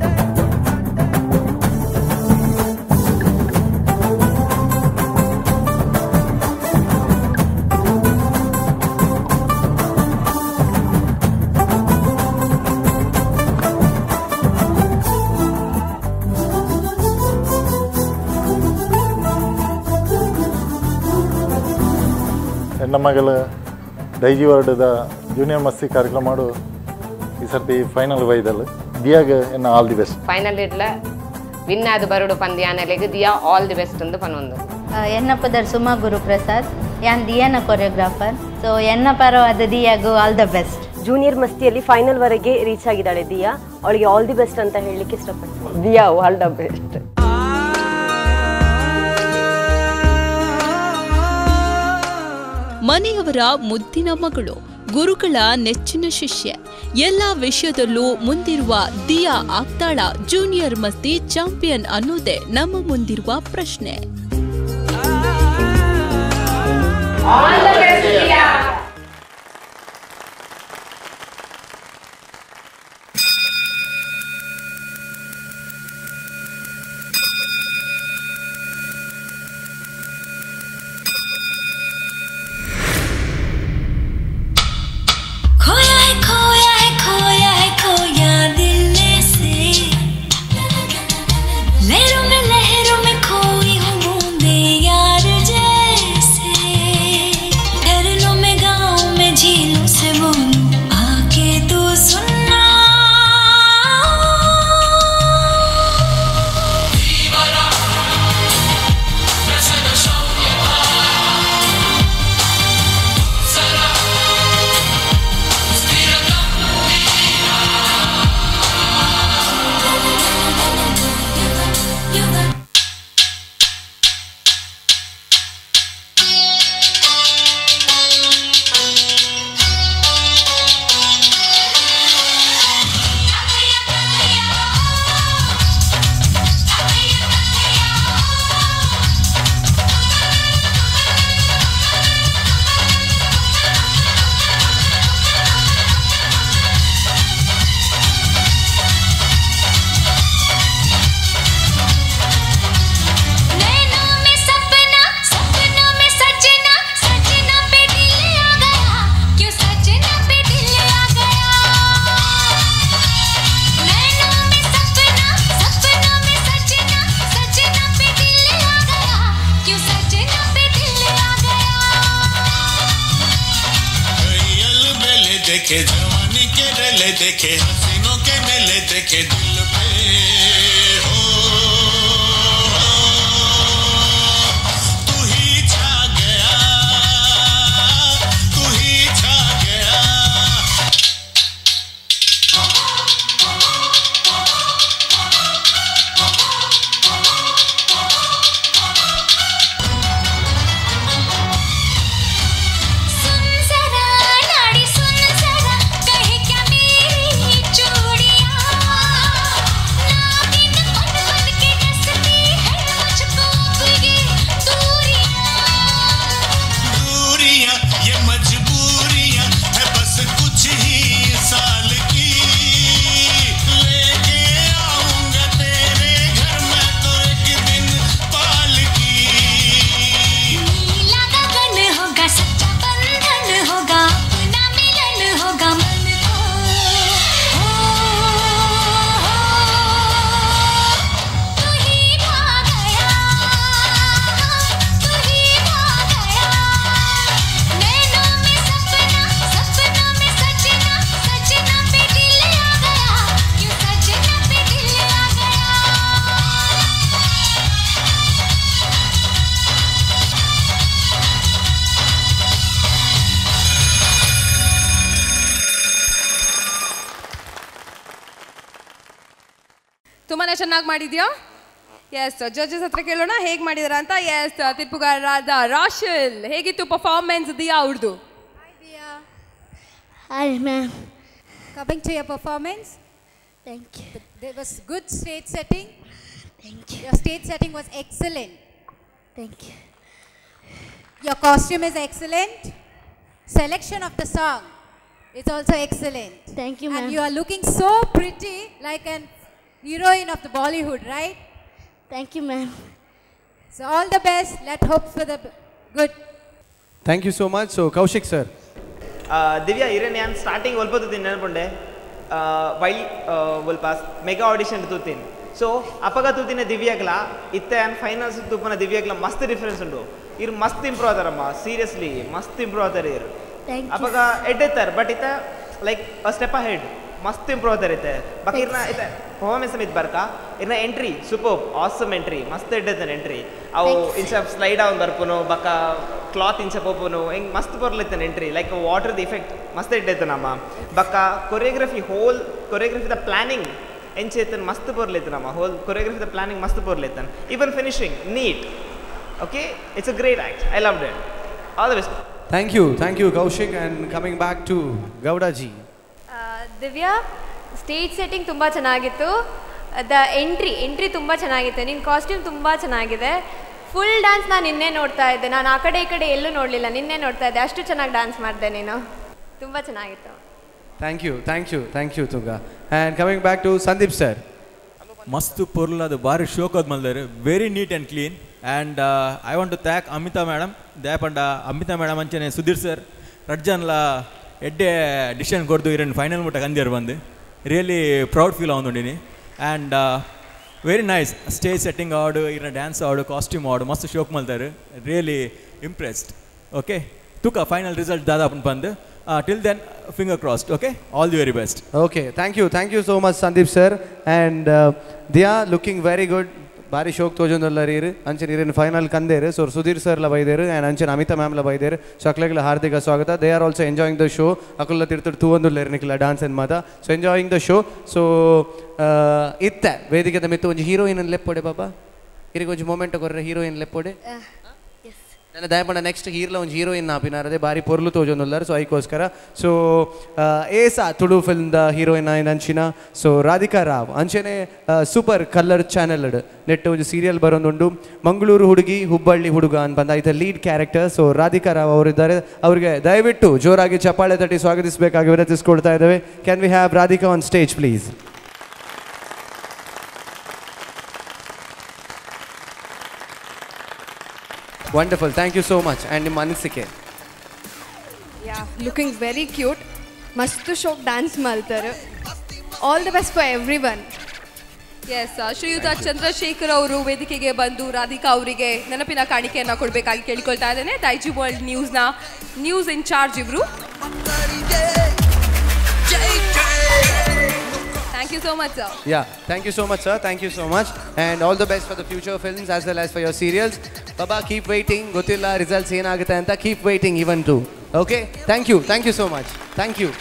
ಹೆಣ್ಣ ಮಗಳ ಡೈಜಿ ವರ್ಡದ ಜೂನಿಯರ್ ಮಸ್ತಿ ಕಾರ್ಯಕ್ರಮ ಮಾಡು ಈ ಸರ್ತಿ ಫೈನಲ್ ವೈದಲ್ ದಿಯಾಗ ಎನ್ನ ಆಲ್ ದಿ ಬೆಸ್ಟ್ ಫೈನಲ್ ಇಟ್ಲ ವಿನ್ ಆದ ಬರುಡು ಪಂದ್ಯಾನಲೆಗ್ ದಿಯಾ ಆಲ್ ದಿ ಬೆಸ್ಟ್ ಎಂದು ಪನೊಂದು ಎನ್ನಪ್ಪದರ್ ಸುಮಾ ಗುರುಪ್ರಸಾದ್ ಯಾನ್ ದಿಯಾನ ಕೊರಿಯೋಗ್ರಾಫರ್ ಸೊ ಎನ್ನ ಪರವಾದ ದಿಯಾಗು ಆಲ್ ದ ಬೆಸ್ಟ್ ಜೂನಿಯರ್ ಮಸ್ತಿಯಲ್ಲಿ ಫೈನಲ್ ವರೆಗೆ ರೀಚ್ ಆಗಿದ್ದಾಳೆ ದಿಯಾ ಅವಳಿಗೆ ಆಲ್ ದಿ ಬೆಸ್ಟ್ ಅಂತ ಹೇಳಲಿಕ್ಕೆ ಇಷ್ಟಪಡ್ತೀನಿ ದಿಯಾ ಆಲ್ ದ ಬೆಸ್ಟ್ ಮನೆಯವರ ಮುದ್ದಿನ ಮಗಳು ಗುರುಗಳ ನೆಚ್ಚಿನ ಶಿಷ್ಯ ಎಲ್ಲ ವಿಷಯದಲ್ಲೂ ಮುಂದಿರುವ ದಿಯಾ ಆಗ್ತಾಳ ಜೂನಿಯರ್ ಮಸ್ತಿ ಚಾಂಪಿಯನ್ ಅನ್ನೋದೇ ನಮ್ಮ ಮುಂದಿರುವ ಪ್ರಶ್ನೆ खोया है खोया है खोया है खोया दिल से लहरों में लहरों में खोई हूँ बूंदे यार जैसे डर लो मैं गाँव में झीलों से बोलूं आके तू सुनना नैनों में सपना सपनों में सजना सजना पे दिल आ गया क्यों सजना पे दिल आ गया नैनों में सपना सपनों में सजना सजना पे दिल आ गया क्यों सजना पे दिल आ यल मेले देखे जवानी के रेले देखे हसीनों के मेले देखे दिल पे हो तू ही छा गया तू ही छा गया सुन जरा नाड़ी सुन जरा कहे क्या मेरी चूड़ियां नागिन बन बन के डसती है मुझको अब ये दूरियां दूरियां ये मजबूरियां है बस कुछ ही साल की लेके आऊंगा तेरे घर मैं तो एक दिन पाल की नीला गगन होगा सच्चा बंधन होगा अपना मिलन होगा मन को हो, हो, तू ही भा गया तू ही भा गया नैनों में सपना सपनों में सजना सजना पे दिल आ गया क्यों सजना पे दिल आ गया ತುಂಬಾನೇ ಚೆನ್ನಾಗಿ ಮಾಡಿದ್ಯಾ ಎಸ್ ಜಡ್ಜಸ್ ಹತ್ರ ಕೇಳೋಣ ಹೇಗೆ ಮಾಡಿದಾರ ಅಂತ ಎಸ್ ತೀರ್ಪುಗಾರರಾದ ರಾಶಿಲ್ ಹೇಗಿತ್ತು ಪರ್ಫಾರ್ಮೆನ್ಸ್ ದಿಯಾ ಅವ್ರದ್ದು Hi, ma'am. Coming to your performance. Thank you. There was good stage setting. Thank you. Your stage setting was excellent. Thank you. Your costume is excellent. Selection of the song is also excellent. Thank you, And ma'am. you are looking so pretty, like an heroine of the Bollywood, right? Thank you, ma'am. So all the best. Let hope for the b- good. Thank you so much so Kaushik sir Divya ಇರೇ ನಾನು ಸ್ಟಾರ್ಟಿಂಗ್ ಒಲ್ಪತ್ತು ನೆನಪುಂಡೆ ವೈಲ್ ಒಲ್ಪ ಮೆಗಾ ಆಡಿಷನ್ ತೂತೀನಿ ಸೊ ಅಪಗ ತೂತಿನ ದಿವ್ಯಾಗ್ಲ ಇತ್ತೆ ಆ್ಯಂಡ್ ಫೈನಲ್ಸ್ ತೂಪನ ದಿವ್ಯಾಗ್ಲ ಮಸ್ತ್ ಡಿಫ್ರೆನ್ಸ್ ಉಂಡು ಇರು ಮಸ್ತ್ ಇಂಪ್ರೂವ್ ಆದಾರಮ್ಮ ಸೀರಿಯಸ್ಲಿ ಮಸ್ತ್ ಇಂಪ್ರೂವ್ ಆದಾರ ಇರು Thank you. ಅಪಗ ಎಡ್ಡೆತ್ತಾರ ಬಟ್ ಇತ್ತ ಲೈಕ್ ಅ ಸ್ಟೆಪ್ ಹೆಡ್ ಮಸ್ತ್ ಇಂಪ್ರೂವ್ ಆದಾರ ಇತ್ತೆ ಬಾಕಿ ಇರ್ನ ಇತ್ತೆ ಪರ್ಫಾರ್ಮೆನ್ಸ್ ಮಿತ್ ಬರ್ಕ ಇರ್ನ ಎಂಟ್ರಿ ಸೂಪರ್ ಆಸಮ್ ಎಂಟ್ರಿ ಮಸ್ತ್ ಎಡ್ಡೆತ್ತಾನ ಎಂಟ್ರಿ ಅವು ಇಂಚ ಸ್ಲೈಡ್ ಅವನ್ ಬರ್ಪುನು ಬಕ್ಕ ಕ್ಲಾತ್ ಇಂಚ ಪೋಪುನು ಹಿಂಗ್ ಮಸ್ತ್ ಬರ್ಲಿತ್ತಾನ entry like water the effect ಮಸ್ತ್ ಇಡ್ಡೈತನಮ್ಮ ಬಕ್ಕ choreography whole choreography the planning ಎಂಚೇತನ್ ಮಸ್ತ್ ಬರ್ಲಿತ್ತನಮ್ಮ ಹೋಲ್ ಕೊರಿಯೋಗ್ರಫಿ ದ ಪ್ಲಾನಿಂಗ್ ಮಸ್ತ್ ಬರ್ಲಿತ್ತನ್ even finishing neat okay it's a great act I love it all the best thank you thank you Kaushik and coming back to Gowdaji Divya stage setting ತುಂಬ ಚೆನ್ನಾಗಿತ್ತು ದ ಎಂಟ್ರಿ ಎಂಟ್ರಿ ತುಂಬ ಚೆನ್ನಾಗಿತ್ತು ನಿನ್ನ ಕಾಸ್ಟ್ಯೂಮ್ ತುಂಬ ಚೆನ್ನಾಗಿದೆ ಫುಲ್ ಡ್ಯಾನ್ಸ್ ನಾನು ನಿನ್ನೆ ನೋಡ್ತಾ ಇದ್ದೆ ನಾನು ಆ ಕಡೆ ಈ ಕಡೆ ಎಲ್ಲೂ ನೋಡಲಿಲ್ಲ ನಿನ್ನೆ ನೋಡ್ತಾ ಇದ್ದೆ ಅಷ್ಟು ಚೆನ್ನಾಗಿ ಡ್ಯಾನ್ಸ್ ಮಾಡಿದೆ ನೀನು ತುಂಬ ಚೆನ್ನಾಗಿತ್ತು thank you thank you thank you Tunga and coming back to Sandeep sir ಮಸ್ತ್ ಪೊರ್ಲದು ಭಾರಿ ಶೋಕದ್ ಮಲ್ದಾರೆ very neat and clean and I want to thank Amita madam ದ್ಯಾಪಂಡ ಅಮಿತಾ ಮೇಡಮ್ ಅಂಚನೆ ಸುಧೀರ್ ಸರ್ ರಡ್ಜನ್ಲ ಎಡ್ಡೆ ಡಿಸಿಷನ್ ಕೊಡ್ದು ಇರನ್ ಫೈನಲ್ ಮುಟ್ಟ ಕಂದಿಯರ್ ಬಂದು ರಿಯಲಿ ಪ್ರೌಡ್ ಫೀಲ್ ಆವೊಂದುಂಡಿನಿ and very nice stage setting ಆಡು ಇರ ಡ್ಯಾನ್ಸ್ ಆಡು ಕಾಸ್ಟ್ಯೂಮ್ ಆಡು ಮಸ್ತ್ ಶೋಕ್ ಮಲ್ತಾರೆ ರಿಯಲಿ ಇಂಪ್ರೆಸ್ಡ್ ಓಕೆ ತುಕ ಫೈನಲ್ ರಿಸಲ್ಟ್ ದಾದಾಪನ್ ಬಂದು till then finger crossed okay all the very best okay thank you thank you so much Sandeep sir and Diya looking very good ಭಾರಿ ಶೋಕ್ ತೋಜೊಂದಲ್ಲರೀರು ಅಂಚೆ ನೀರಿನ ಫೈನಲ್ ಕಂದೇರು ಸೊ ಸುಧೀರ್ ಸರ್ಲ ಬೈದೇರು ಆ್ಯಂಡ್ ಅಂಚೆ ಅಮಿತಾ ಮ್ಯಾಮ್ಲ ಬೈದೇರು ಸೊ ಅಕ್ಲೆಗಳ ಹಾರ್ದಿಕ ಸ್ವಾಗತ they are also enjoying the show ಅಕುಲ್ಲ ತಿರ್ತಿರ್ ತೂವೊಂದುಲ್ಲೇರು ನಿಕ್ಲ ಡಾನ್ಸ್ ಎನ್ ಮಾತ so enjoying the show so ಇತ್ತೆ ವೇದಿಕೆದ ಮಿತ್ತು ಒಂಜಿ ಹೀರೋಯಿನ್ ಲೆಪ್ಪೊಡೆ ಬಾಬಾ ಇರಿಗೆ ಒಂಜಿ ಮೊಮೆಂಟ್ ಕೊರ್ರೆ ಹೀರೋಯಿನ್ ಲೆಪ್ಪೊಡೆ ನನ್ನ ದಯಪಂಡ ನೆಕ್ಸ್ಟ್ ಹೀರ್ಲ ಒಂದು ಹೀರೋಯಿನ್ ಆಪಿನಾರದೆ ಬಾರಿ ಪೊರ್ಲು ತೋಜೊಂದುಲ್ಲಾರ ಸೊ ಐಕೋಸ್ಕರ ಸೊ ಏಸಾ ತುಳು ಫಿಲ್ಮ್ ದ ಹೀರೋಯಿನ್ ಆಯ್ನ ಅಂಚಿನ ಸೊ ರಾಧಿಕಾ ರಾವ್ ಅಂಚೆನೆ ಸೂಪರ್ ಕಲರ್ ಚಾನೆಲ್ ನೆಟ್ ಒಂದು ಸೀರಿಯಲ್ ಬರೋದುಂಡು ಮಂಗಳೂರು ಹುಡುಗಿ ಹುಬ್ಬಳ್ಳಿ ಹುಡುಗ ಅಂತ ಬಂದ ಐತ lead character so Radhika Rao ಅವರಿದ್ದಾರೆ ಅವರಿಗೆ ದಯವಿಟ್ಟು ಜೋರಾಗಿ ಚಪ್ಪಾಳೆ ತಟ್ಟಿ ಸ್ವಾಗತಿಸಬೇಕಾಗಿ ವಿನಂತಿಸ್ಕೊಳ್ತಾ ಇದ್ದೇವೆ can we have Radhika on stage please wonderful thank you so much and ನಿಮ್ಮ ಅನಿಸಿಕೆ ಯಾ ಲುಕಿಂಗ್ ವೆರಿ ಕ್ಯೂಟ್ ಮಸ್ತ್ ಶೋಕ್ ಡ್ಯಾನ್ಸ್ ಮಾಡ್ತಾರೆ all the best for everyone yes ಶ್ರೀಯುತ ಚಂದ್ರಶೇಖರ್ ಅವರು ವೇದಿಕೆಗೆ ಬಂದು ರಾಧಿಕಾ ಅವರಿಗೆ ನೆನಪಿನ ಕಾಣಿಕೆಯನ್ನ ಕೊಡಬೇಕಾಗಿ ಕೇಳಿಕೊಳ್ತಾ ಇದ್ದೇನೆ ದೈಜಿ ವರ್ಲ್ಡ್ ನ್ಯೂಸ್ನ ನ್ಯೂಸ್ ಇನ್ ಚಾರ್ಜ್ ಇವರು thank you so much sir Yeah, thank you so much, sir. Thank you so much. And all the best for the future films as well as for your serials. Baba, keep waiting. Gotilla results ಏನಾಗುತ್ತೆ ಅಂತ keep waiting even too. Okay? Thank you. Thank you so much. Thank you.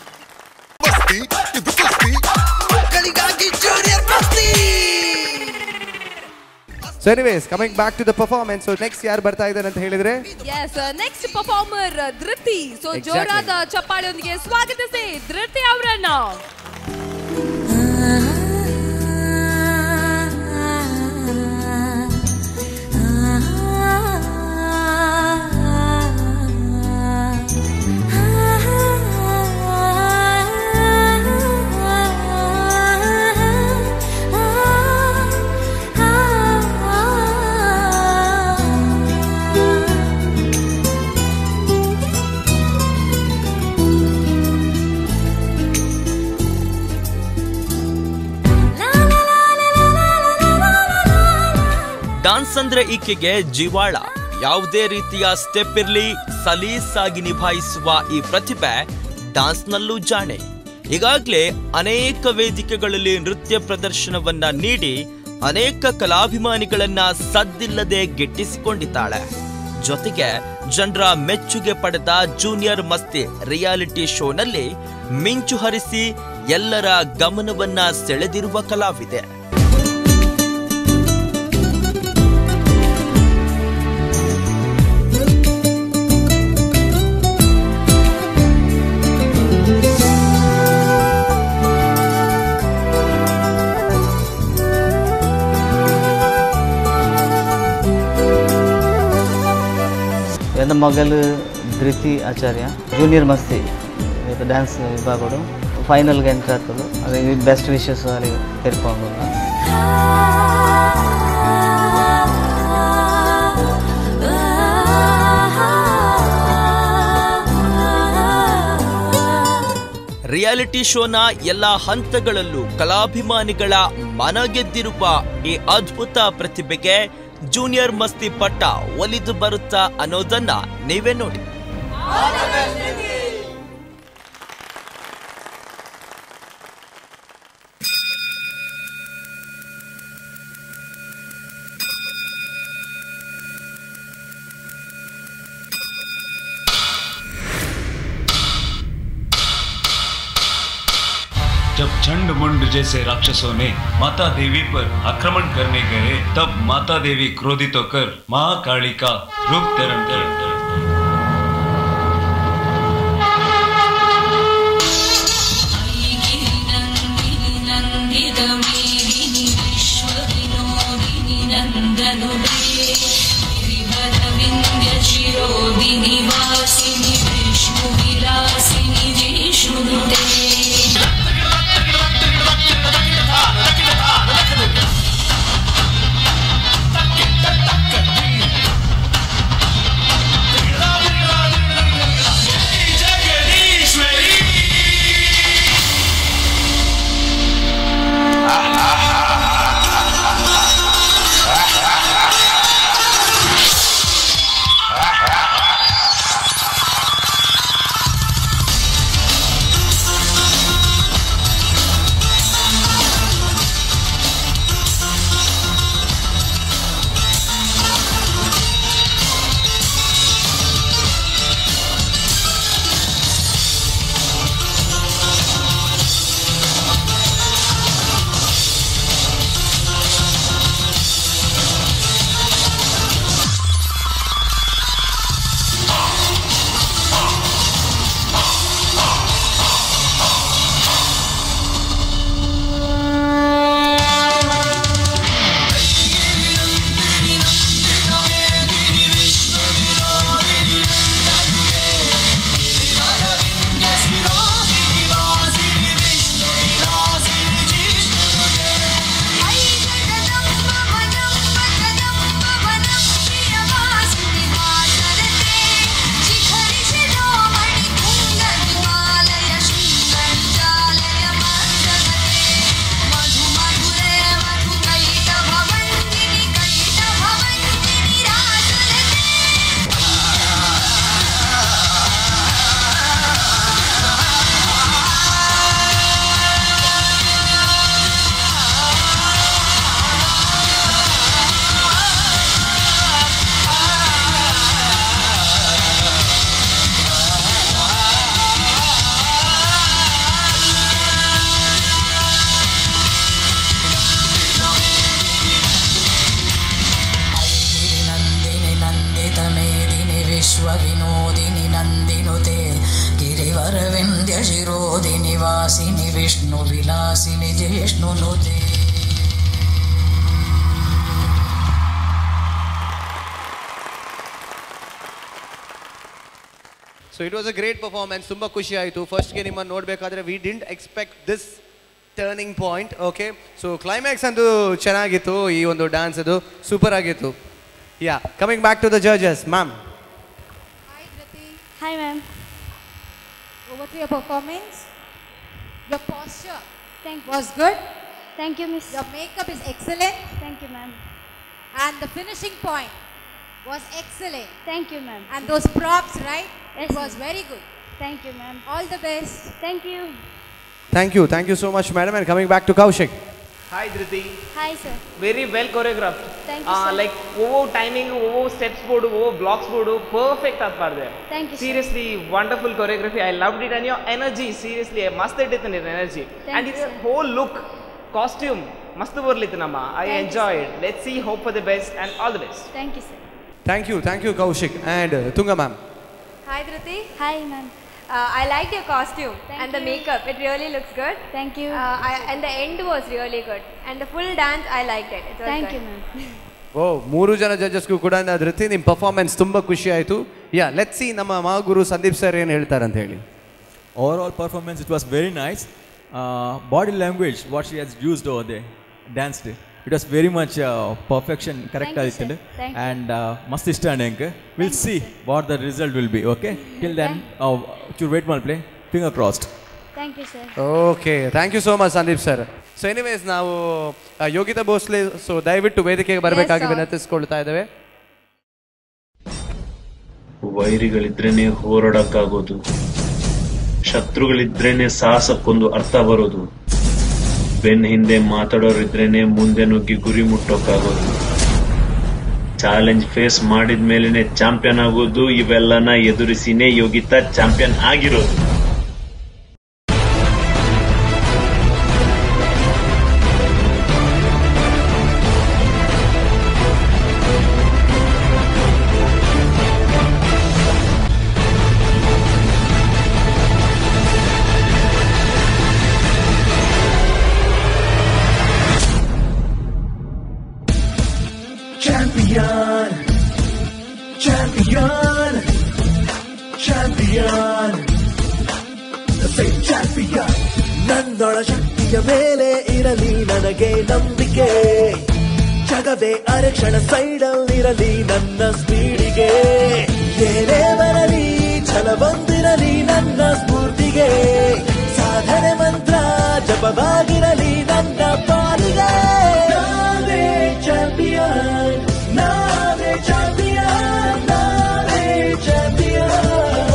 So anyways, coming back to the performance. So next ಯಾರು ಬರ್ತಾ ಇದ್ದಾರೆ ಅಂತ ಹೇಳಿದ್ರೆ yes next performer Dhriti so Exactly. ಜೋರಾದ ಚಪ್ಪಾಳೆಯೊಂದಿಗೆ ಸ್ವಾಗತಿಸಿ ಧೃತಿ ಅವರನ್ನ ಡಾನ್ಸ್ ಅಂದ್ರೆ ಈಕೆಗೆ ಜೀವಾಳ ಯಾವುದೇ ರೀತಿಯ ಸ್ಟೆಪ್ ಇರ್ಲಿ ಸಲೀಸಾಗಿ ನಿಭಾಯಿಸುವ ಈ ಪ್ರತಿಭೆ ಡಾನ್ಸ್ನಲ್ಲೂ ಜಾಣೆ ಈಗಾಗಲೇ ಅನೇಕ ವೇದಿಕೆಗಳಲ್ಲಿ ನೃತ್ಯ ಪ್ರದರ್ಶನವನ್ನ ನೀಡಿ ಅನೇಕ ಕಲಾಭಿಮಾನಿಗಳನ್ನ ಸದ್ದಿಲ್ಲದೆ ಗೆಟ್ಟಿಸಿಕೊಂಡಿದ್ದಾಳೆ ಜೊತೆಗೆ ಜನರ ಮೆಚ್ಚುಗೆ ಪಡೆದ ಜೂನಿಯರ್ ಮಸ್ತಿ ರಿಯಾಲಿಟಿ ಶೋನಲ್ಲಿ ಮಿಂಚು ಹರಿಸಿ ಎಲ್ಲರ ಗಮನವನ್ನ ಸೆಳೆದಿರುವ ಕಲಾವಿದೆ എൻ്റെ മകൾ ധൃತಿ ಆಚಾರ್ಯ ಜೂನಿಯರ್ ಮಸ್ತಿ ಇವತ್ತು ಡ್ಯಾನ್ಸ್ ವಿಭಾಗಗಳು ಫೈನಲ್ಗೆ ಎಂಟ್ರ್ ಆಗ್ತದೆ ಅದೇ ಬೆಸ್ಟ್ ವಿಶಸ್ ಅಲ್ಲಿ ತೆರ್ಕೊಂಡು ರಿಯಾಲಿಟಿ ಶೋನ ಎಲ್ಲ ಹಂತಗಳಲ್ಲೂ ಕಲಾಭಿಮಾನಿಗಳ ಮನಗೆದ್ದಿರುವ ಈ ಅದ್ಭುತ ಪ್ರತಿಭೆಗೆ ಜೂನಿಯರ್ ಮಸ್ತಿ ಪಟ್ಟ ಒಲಿದು ಬರುತ್ತಾ ಅನ್ನೋದನ್ನ ನೀವೇ ನೋಡಿ जब चंड मुंड जैसे राक्षसों ने माता देवी पर आक्रमण करने गए तब माता देवी क्रोधित होकर महाकाली का रूप धारण कर नन्दितमेदिनि विश्वविनोदिनि नन्दनुदे गिरिवरविन्द्यशिरोदिनि वासिनि विष्णुविलासिनि जिष्णुनुते नन्दिनि नन्दितमेदिनि विश्वविनोदिनि नन्दिनुते गिरिवरविन्द्यशिरोदिनि वासिनि विष्णुविलासिनि जिष्णुनुते so it was a great performance ತುಂಬ ಖುಷಿ ಆಯಿತು ಫಸ್ಟ್ಗೆ ನಿಮ್ಮನ್ನು ನೋಡಬೇಕಾದ್ರೆ we didn't expect this turning point okay so climax ಅಂತೂ ಚೆನ್ನಾಗಿತ್ತು ಈ ಒಂದು ಡ್ಯಾನ್ಸ್ ಅದು ಸೂಪರ್ ಆಗಿತ್ತು yeah coming back to the judges ma'am Hi, ma'am. Over to your performance. Your posture was good. Thank you, Miss. Your makeup is excellent. Thank you, ma'am. And the finishing point was excellent. Thank you, ma'am. And those props, right? Yes, it was ma'am. very good. Thank you, ma'am. All the best. Thank you. Thank you thank you so much madam and coming back to Kaushik hi Dhruti Hi, sir. Very well choreograph Thank you, sir. Like ಓವೋ ಟೈಮಿಂಗ್ ಓವೋ ಸ್ಟೆಪ್ಸ್ ಬೋರ್ಡು ಓವೋ ಬ್ಲಾಕ್ಸ್ ಬೋರ್ಡು ಪರ್ಫೆಕ್ಟ್ ಆಗಿ ಪಾಡಿದೆ Thank you, sir. Seriously wonderful choreography I love it and your energy seriously ಮಸ್ತ್ ಇಟ್ಟಿತ್ತು ನಿನ್ನ energy Thank and you, it's sir. Whole look costume ಮಸ್ತ್ ಬರ್ಲಿತ್ತು ನಮ್ಮ I Thank you, enjoy sir. It let see hope for the best and all the best Thank you, sir. Thank you thank you Kaushik and Tunga ma'am Hi, Dhruti. Hi, ma'am. Uh, I liked your costume Thank and the you. makeup. It really looks good. Thank you. Uh, I, and the end was really good. And the full dance, I liked it. it was Thank good. you, ma'am. ಓ ಮೂರು ಜನ ಜಡ್ಜಸ್ಗೂ ಕೂಡ ಧೃತಿ ನಿಮ್ಮ ಪರ್ಫಾರ್ಮೆನ್ಸ್ ತುಂಬ ಖುಷಿ ಆಯಿತು ಯಾ ಲೆಟ್ ಸಿ ನಮ್ಮ ಮಹಾಗುರು ಸಂದೀಪ್ ಸರ್ ಏನು ಹೇಳ್ತಾರೆ ಅಂತ ಹೇಳಿ Overall performance, it was very nice. Uh, body language, what she has used over there, danced. It was very much uh, perfection, correct Thank you, sir. ಆಯ್ತು Thank you. and uh, must stand anchor. We'll see what the result will be. Okay. Till then, uh, to wait one play. Finger crossed. Thank you sir okay thank you so much Sandeep sir so anyways ನಾವು ಆ, ಯೋಗಿತಾ ಭೋಸ್ಲೆ ಸೊ ದಯವಿಟ್ಟು ವೇದಿಕೆಗೆ ಬರಬೇಕಾಗಿ Yes, sir. ವಿನಂತಿಸ್ಕೊಳ್ತಾ ಇದ್ದೇವೆ ವೈರಿಗಳಿದ್ರೇನೆ ಹೋರಾಡಕ್ಕಾಗೋದು ಶತ್ರುಗಳಿದ್ರೇನೆ ಸಾಹಸಕ್ಕೊಂದು ಅರ್ಥ ಬರೋದು ಬೆನ್ ಹಿಂದೆ ಮಾತಾಡೋರಿದ್ರೇನೆ ಮುಂದೆ ನುಗ್ಗಿ ಗುರಿ ಮುಟ್ಟೋಕ್ಕಾಗೋದು ಚಾಲೆಂಜ್ ಫೇಸ್ ಮಾಡಿದ್ಮೇಲೆನೆ ಚಾಂಪಿಯನ್ ಆಗೋದು ಇವೆಲ್ಲನ ಎದುರಿಸಿನೇ ಯೋಗಿತಾ ಚಾಂಪಿಯನ್ ಆಗಿರೋದು Champion, champion, champion, say champion. ನನ್ನೊಳ ಶಕ್ತಿಯ ಮೇಲೆ ಇರಲಿ ನನಗೆ ನಂಬಿಕೆ ಜಗವೇ ಅರಕ್ಷಣ ಸೈಡಲ್ಲಿರಲಿ ನನ್ನ ಸ್ಪೀಡಿಗೆ ಏನೇ ಬರಲಿ ಛಲವೊಂದಿರಲಿ ನನ್ನ ಸ್ಫೂರ್ತಿಗೆ ಸಾಧನೆ ಮಂತ್ರ ಜಪವಾಗಿರಲಿ ನನ್ನ ಪಾಲಿಗೆ ನಾವೇ ಚಾಂಪಿಯನ್ ನಾವೇ ಚಾಂಪಿಯನ್ ನಾವೇ ಚಾಂಪಿಯನ್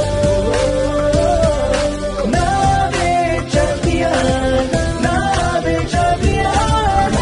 ನಾವೇ ಚಾಂಪಿಯನ್ ನಾವೇ champion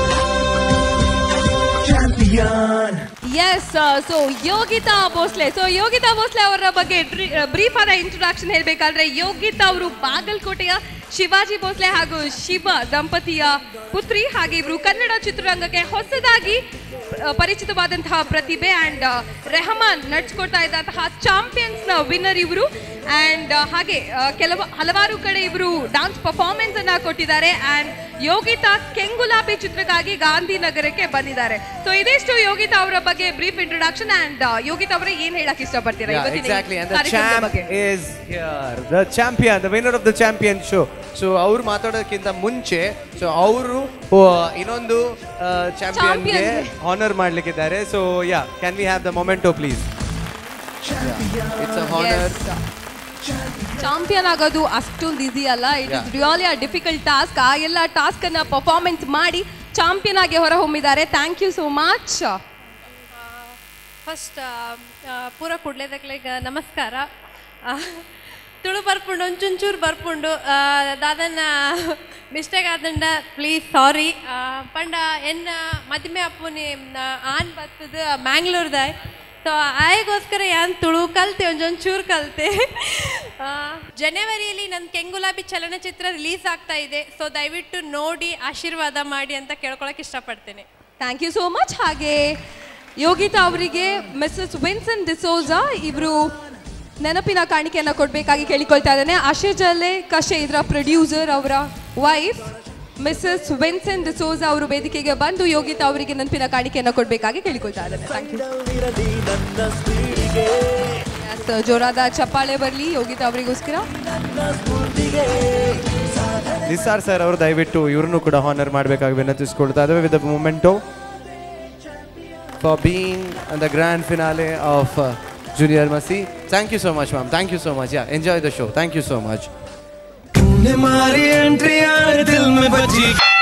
champion yes so Yogita Bhosle so Yogita Bhosle ಅವರ ಬಗ್ಗೆ ಬ್ರೀಫ್ ಆದ ಇಂಟ್ರೊಡಕ್ಷನ್ ಹೇಳಬೇಕಾದ್ರೆ ಯೋಗಿತಾ ಅವರು ಬಾಗಲಕೋಟೆಯ ಶಿವಾಜಿ ಭೋಸ್ಲೆ ಹಾಗೂ ಶಿವ ದಂಪತಿಯ ಪುತ್ರಿ ಹಾಗೆ ಇವರು ಕನ್ನಡ ಚಿತ್ರರಂಗಕ್ಕೆ ಹೊಸದಾಗಿ ಆ, ಪರಿಚಿತವಾದಂತಹ ಪ್ರತಿಭೆ ಆ್ಯಂಡ್ ರೆಹಮಾನ್ ನಡ್ಸ್ಕೊಡ್ತಾ ಇದ್ದಂತಹ ಚಾಂಪಿಯನ್ಸ್ನ ವಿನ್ನರ್ ಇವರು ಆ್ಯಂಡ್ ಹಾಗೆ ಆ, ಕೆಲವು ಹಲವಾರು ಕಡೆ ಇವರು ಡಾನ್ಸ್ ಪರ್ಫಾರ್ಮೆನ್ಸ್ ಅನ್ನ ಕೊಟ್ಟಿದ್ದಾರೆ ಆ್ಯಂಡ್ ಯೋಗಿತಾ ಕೆಂಗುಲಾಬಿ ಚಿತ್ರಕ್ಕಾಗಿ ಗಾಂಧಿನಗರಕ್ಕೆ ಬಂದಿದ್ದಾರೆ ಸೊ ಇದಿಷ್ಟು ಯೋಗಿತಾ ಅವರ ಬಗ್ಗೆ ಬ್ರೀಫ್ ಇಂಟ್ರೊಡಕ್ಷನ್ ಆ್ಯಂಡ್ ಯೋಗಿತಾ ಅವರೇ ಏನ್ ಹೇಳಕ್ ಇಷ್ಟಪಡ್ತೀರಾ Yeah, ಇವತ್ತಿನ ಈ exactly. And the ಕಾರ್ಯಕ್ರಮದ champ ಬಗ್ಗೆ is here. The champion, the winner of the champion show. So ಅವ್ರು ಮಾತಾಡೋದಕ್ಕಿಂತ ಮುಂಚೆ ಸೊ ಅವರು ಇನ್ನೊಂದು ಚಾಂಪಿಯನ್ಗೆ Champion. ಆನರ್ ಮಾಡ್ಲಿಕ್ಕಿದ್ದಾರೆ so yeah can we have the memento please it's a honour champion ಆಗೋದು ಅಷ್ಟೊಂದು ಈಸಿ ಅಲ್ಲ it is Yeah. Really a difficult task ಆ ಎಲ್ಲ ಟಾಸ್ಕ್ ಅನ್ನ ಪರ್ಫಾರ್ಮೆನ್ಸ್ ಮಾಡಿ ಚಾಂಪಿಯನ್ ಆಗಿ ಹೊರಹೊಮ್ಮಿದ್ದಾರೆ thank you so much first ಪೂರ ಕುಡ್ಲೇದಕ್ಲೆಗ್ ನಮಸ್ಕಾರ ಆ, ತುಳು ಬರ್ಪುಂಡು ಒಂಚೂರು ಬರ್ಪುಂಡು ಆ, ದಾದನ್ನ ಮಿಸ್ಟೇಕ್ ಆದಂಡ ಪ್ಲೀಸ್ ಸಾರಿ ಪಂಡ ಎನ್ನ ಮದಿಮೆ ಅಪ್ಪುನಿ ಆನ್ ಬರ್ತದ ಮ್ಯಾಂಗ್ಳೂರ್ದಾಯ್ ಸೊ ಆಯಗೋಸ್ಕರ ಯಾನ್ ತುಳು ಕಲ್ತೆ ಒಂಚೂರು ಕಲ್ತೆ ಆ, ಜನವರಿಯಲ್ಲಿ ನನ್ನ ಕೆಂಗುಲಾಬಿ ಚಲನಚಿತ್ರ ರಿಲೀಸ್ ಆಗ್ತಾ ಇದೆ ಸೊ ದಯವಿಟ್ಟು ನೋಡಿ ಆಶೀರ್ವಾದ ಮಾಡಿ ಅಂತ ಕೇಳ್ಕೊಳಕ್ಕೆ ಇಷ್ಟಪಡ್ತೇನೆ ಥ್ಯಾಂಕ್ ಯು ಸೋ ಮಚ್ ಹಾಗೆ ಯೋಗಿತಾ ಅವರಿಗೆ ಮಿಸಸ್ ವಿನ್ಸನ್ ಡಿಸೋಜಾ ಇವರು ನೆನಪಿನ ಕಾಣಿಕೆಯನ್ನು ಕೊಡಬೇಕಾಗಿ ಕೇಳಿಕೊಳ್ತಾ ಇದ್ದಾನೆ ಅಶಜಲೆ ಕಶೆ ಇದರ ಪ್ರೊಡ್ಯೂಸರ್ ಅವರ ವೈಫ್ ಮಿಸಸ್ ವಿನ್ಸನ್ ಡಿಸೋಜಾ ಅವರು ವೇದಿಕೆಗೆ ಬಂದು ಯೋಗಿತಾ ಅವರಿಗೆ ನೆನಪಿನ ಕಾಣಿಕೆಯನ್ನು ಕೊಡಬೇಕಾಗಿ ಕೇಳಿಕೊಳ್ತಾ ಇದ್ದಾನೆ ಥ್ಯಾಂಕ್ ಯು ನನ್ನ ಸ್ಪೀಡಿಗೆ Yes, ಜೋರಾದ ಚಪ್ಪಾಳೆ ಬರಲಿ ಯೋಗಿತಾ ಅವರಿಗೋಸ್ಕರ ನಿಸಾರ್ ಸರ್ ಅವರು ದಯವಿಟ್ಟು ಇವ್ರನ್ನು ಕೂಡ ಹಾನರ್ ಮಾಡಬೇಕಾಗಿ ವಿನಂತಿಸ್ಕೊಳ್ತಾ ಇದ್ದೇವೆ with memento for being the grand finale of junior ಮಸಿ thank you so much ma'am thank you so much yeah enjoy the show thank you so much तूने मारी एंट्री यार दिल में बची